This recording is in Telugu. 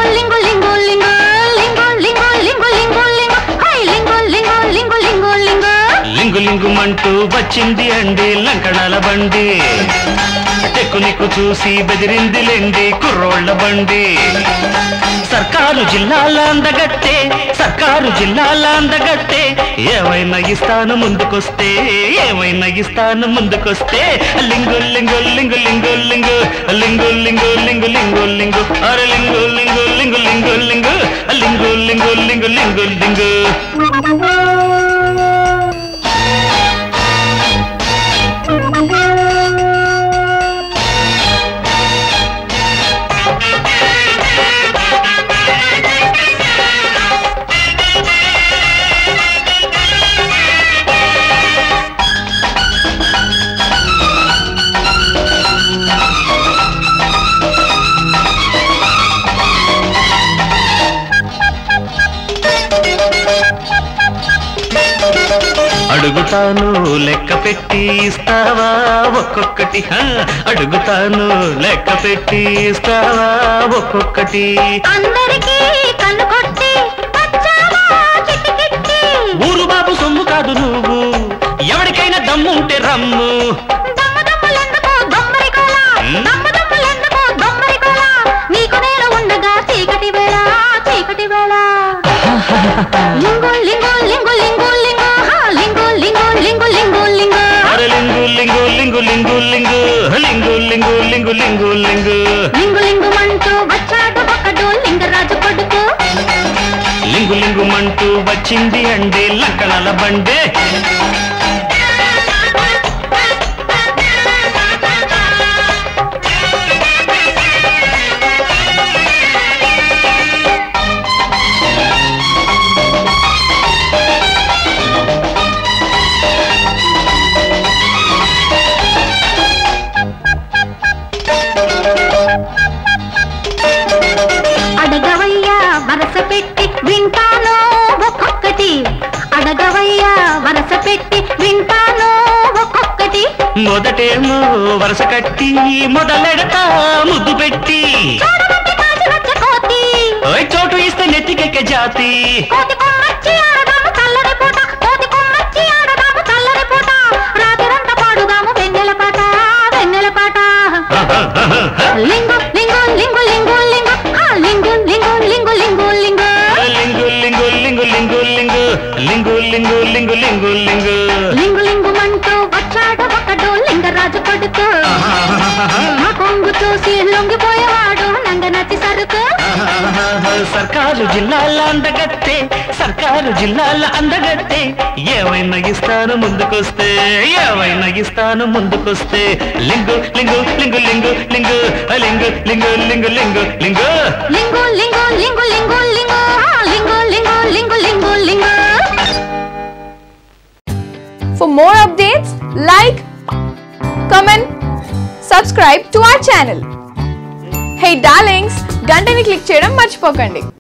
లింగు లింగు లింగు లింగు లింగు లింగు లింగు లింగు హై లింగు లింగు లింగు లింగు లింగు లింగు లింగుమంటూ వచ్చింది అండి లంకణాల బండి టెక్కునిక్కు చూసి బెదిరింది లెండి కుర్రోళ్ళ బండి సర్కారు జిల్లాల అందగట్టే సర్కారు జిల్లాల అందగట్టే ఏమైనా ఇస్తాను ముందుకొస్తే ఏమైనా ఇస్తాను ముందుకొస్తే లింగు లింగు లింగు లింగు లింగు లింగు లింగు లింగు లింగు లింగు అరే లింగు లింగు లింగు లింగు లింగు లింగు లింగు లింగు లింగు లింగు అడుగుతాను లెక్క పెట్టి ఇస్తావా ఒక్కొక్కటి హా, అడుగుతాను లెక్క పెట్టి ఇస్తావా ఒక్కొక్కటి అందరికీ కన్ను కొట్టి వచ్చావా చిటికిట్టి ఊరు బాబు సొమ్ము కాదు నువ్వు ఎవరికైనా దమ్ముంటే రమ్ము దమ్ము దమ్ములెందుకు దొమ్మరి కోల దమ్ము దమ్ములెందుకు దొమ్మరి కోల నీకు నేను ఉండగా చీకటి వేళ చీకటి వేళ లింగు లింగు లింగు లింగు లింగు హా, లింగు లింగు లింగు లింగు లింగు అరే లింగు లింగు లింగు లింగు లింగు లింగు లింగు లింగు లింగు లింగు లింగు లింగు మంటూ వచ్చాడు ఒకడు లింగరాజు కొడుకు లింగు లింగుమంటూ వచ్చింది అండి లంకణాల బండే అడగవయ్యా వరస పెట్టి వింటాను ఒక్కొక్కటి అడగవయ్యా వరస పెట్టి వింటాను ఒక్కొక్కటి మొదటేమో వరుస కట్టి మొదలెడతా ముద్దు పెట్టి చూడబట్టి కాసి వచ్చే కోతి ఓయ్ చోటు ఇస్తే నెత్తికెక్క జాతి కోతి కొమ్మచ్చి ఆడదాము చల్లరి పూట కోతి కొమ్మచ్చి ఆడదాము చల్లరి పూట రాత్రంతా పాడుదాము వెన్నెల పాట వెన్నెల పాట లింగు లింగు లింగు లింగు లింగు ఆ లింగు లింగు లింగు లింగు లింగు లింగు లింగు లింగు లింగు లింగు లింగు లింగు లింగు లింగు లింగు లింగు లింగుమంటూ వచ్చాడు ఒకడు లింగరాజు కొడుకు ఆ కొంగు చూసి లొంగిపోయేవాడు నంగనచ్చి సరుకు సర్కారు జిల్లాల అందగత్తే సర్కారు జిల్లాల అందగత్తే ఏమైనా ఇస్తాను ముందుకొస్తే ఏమైనా ఇస్తాను ముందుకొస్తే లింగు లింగు లింగు లింగు లింగు లింగు లింగు లింగు లింగు లింగు లింగు లింగు లింగు లింగు లింగు ఆ లింగు లింగు లింగు లింగు లింగు For more updates, like, comment, subscribe to our channel. Hey darlings, గంటని click చేయడం మర్చిపోకండి